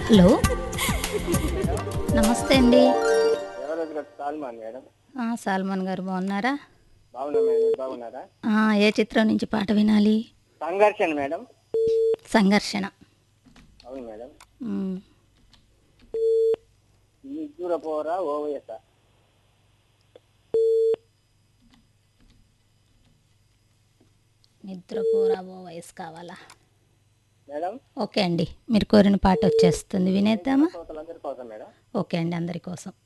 hello నమస్తే అండి ఎవరోజు గారు సాల్మాన్ మేడం ఆ, సాల్మాన్ గారు బాగున్నారా బాగున్నా మేడం మీరు బాగున్నారా ఆ, ఏ చిత్రం నుంచి పాట వినాలి సంఘర్షణ మేడం సంఘర్షణ అవును మేడం మ్, ఈ దూర పోరా ఓవైఎస్ నిద్రపోరాబో వయసు కావాలా మేడం ఓకే అండి మీరు కోరిన పాట వచ్చేస్తుంది వినేద్దామా శ్రోతలందరి కోసం మేడం ఓకే అండి అందరి కోసం